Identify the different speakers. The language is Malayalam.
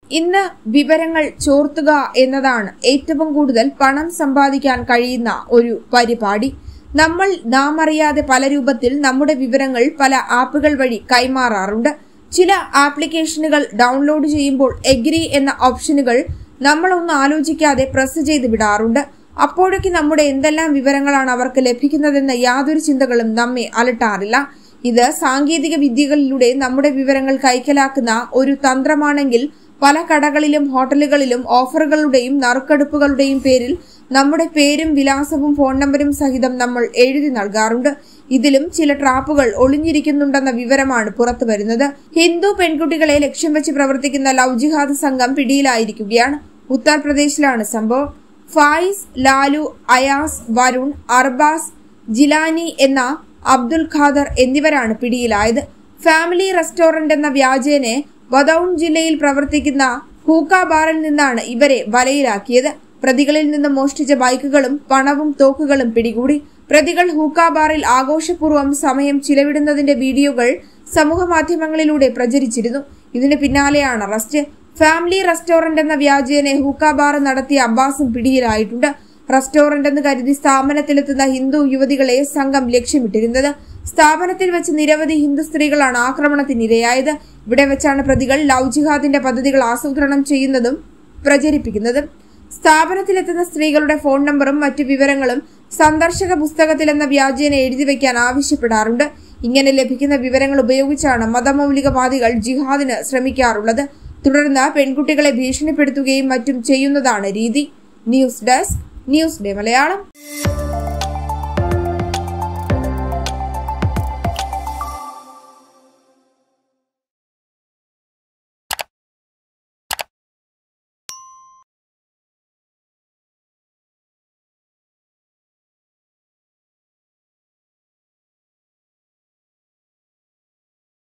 Speaker 1: ഇന്ന് വിവരങ്ങൾ ചോർത്തുക എന്നതാണ് ഏറ്റവും കൂടുതൽ പണം സമ്പാദിക്കാൻ കഴിയുന്ന ഒരു പരിപാടി നമ്മൾ നാം അറിയാതെ പല രൂപത്തിൽ നമ്മുടെ വിവരങ്ങൾ പല ആപ്പുകൾ വഴി കൈമാറാറുണ്ട് ചില ആപ്ലിക്കേഷനുകൾ ഡൗൺലോഡ് ചെയ്യുമ്പോൾ എഗ്രി എന്ന ഓപ്ഷനുകൾ നമ്മളൊന്നും ആലോചിക്കാതെ പ്രസ് ചെയ്ത് വിടാറുണ്ട് അപ്പോഴേക്ക് നമ്മുടെ എന്തെല്ലാം വിവരങ്ങളാണ് അവർക്ക് ലഭിക്കുന്നതെന്ന യാതൊരു ചിന്തകളും നമ്മെ അലട്ടാറില്ല ഇത് സാങ്കേതിക വിദ്യകളിലൂടെ നമ്മുടെ വിവരങ്ങൾ കൈക്കലാക്കുന്ന ഒരു തന്ത്രമാണെങ്കിൽ പല കടകളിലും ഹോട്ടലുകളിലും ഓഫറുകളുടെയും നറുക്കെടുപ്പുകളുടെയും പേരിൽ നമ്മുടെ പേരും വിലാസവും ഫോൺ നമ്പരും സഹിതം നമ്മൾ എഴുതി നൽകാറുണ്ട് ഇതിലും ചില ട്രാപ്പുകൾ ഒളിഞ്ഞിരിക്കുന്നുണ്ടെന്ന വിവരമാണ് പുറത്തു വരുന്നത് ഹിന്ദു പെൺകുട്ടികളെ ലക്ഷ്യം വെച്ച് പ്രവർത്തിക്കുന്ന ലവ് ജിഹാദ് സംഘം പിടിയിലായിരിക്കുകയാണ് ഉത്തർപ്രദേശിലാണ് സംഭവം ഫായിസ് ലാലു അയാസ് വരുൺ അർബാസ് ജിലാനി എന്ന അബ്ദുൽ ഖാദർ എന്നിവരാണ് പിടിയിലായത് ഫാമിലി റെസ്റ്റോറന്റ് എന്ന വ്യാജേനെ ബദൌൺ ജില്ലയിൽ പ്രവർത്തിക്കുന്ന ഹൂക്ക ബാറിൽ നിന്നാണ് ഇവരെ വലയിലാക്കിയത് പ്രതികളിൽ നിന്ന് മോഷ്ടിച്ച ബൈക്കുകളും പണവും തോക്കുകളും പിടികൂടി പ്രതികൾ ഹൂക്ക ബാറിൽ ആഘോഷപൂർവ്വം സമയം ചിലവിടുന്നതിന്റെ വീഡിയോകൾ സമൂഹ മാധ്യമങ്ങളിലൂടെ പ്രചരിച്ചിരുന്നു ഇതിന് പിന്നാലെയാണ് അറസ്റ്റ് ഫാമിലി റെസ്റ്റോറന്റ് എന്ന വ്യാജേനെ ഹൂക്ക ബാർ നടത്തിയ അബ്ബാസും പിടിയിലായിട്ടുണ്ട് റെസ്റ്റോറന്റ് എന്ന് കരുതി സ്ഥാപനത്തിലെത്തുന്ന ഹിന്ദു യുവതികളെ സംഘം ലക്ഷ്യമിട്ടിരുന്നത് സ്ഥാപനത്തിൽ വെച്ച് നിരവധി ഹിന്ദു സ്ത്രീകളാണ് ആക്രമണത്തിനിരയായത് ഇവിടെ വെച്ചാണ് പ്രതികൾ ലവ് ജിഹാദിന്റെ പദ്ധതികൾ ആസൂത്രണം ചെയ്യുന്നതും പ്രചരിപ്പിക്കുന്നതും സ്ഥാപനത്തിലെത്തുന്ന സ്ത്രീകളുടെ ഫോൺ നമ്പറും മറ്റു വിവരങ്ങളും സന്ദർശക പുസ്തകത്തിൽ എന്ന വ്യാജേന എഴുതി വയ്ക്കാൻ ആവശ്യപ്പെടാറുണ്ട് ഇങ്ങനെ ലഭിക്കുന്ന വിവരങ്ങൾ ഉപയോഗിച്ചാണ് മതമൗലികവാദികൾ ജിഹാദിന് ശ്രമിക്കാറുള്ളത് തുടർന്ന് പെൺകുട്ടികളെ ഭീഷണിപ്പെടുത്തുകയും മറ്റും ചെയ്യുന്നതാണ് രീതി news desk news day Malayalam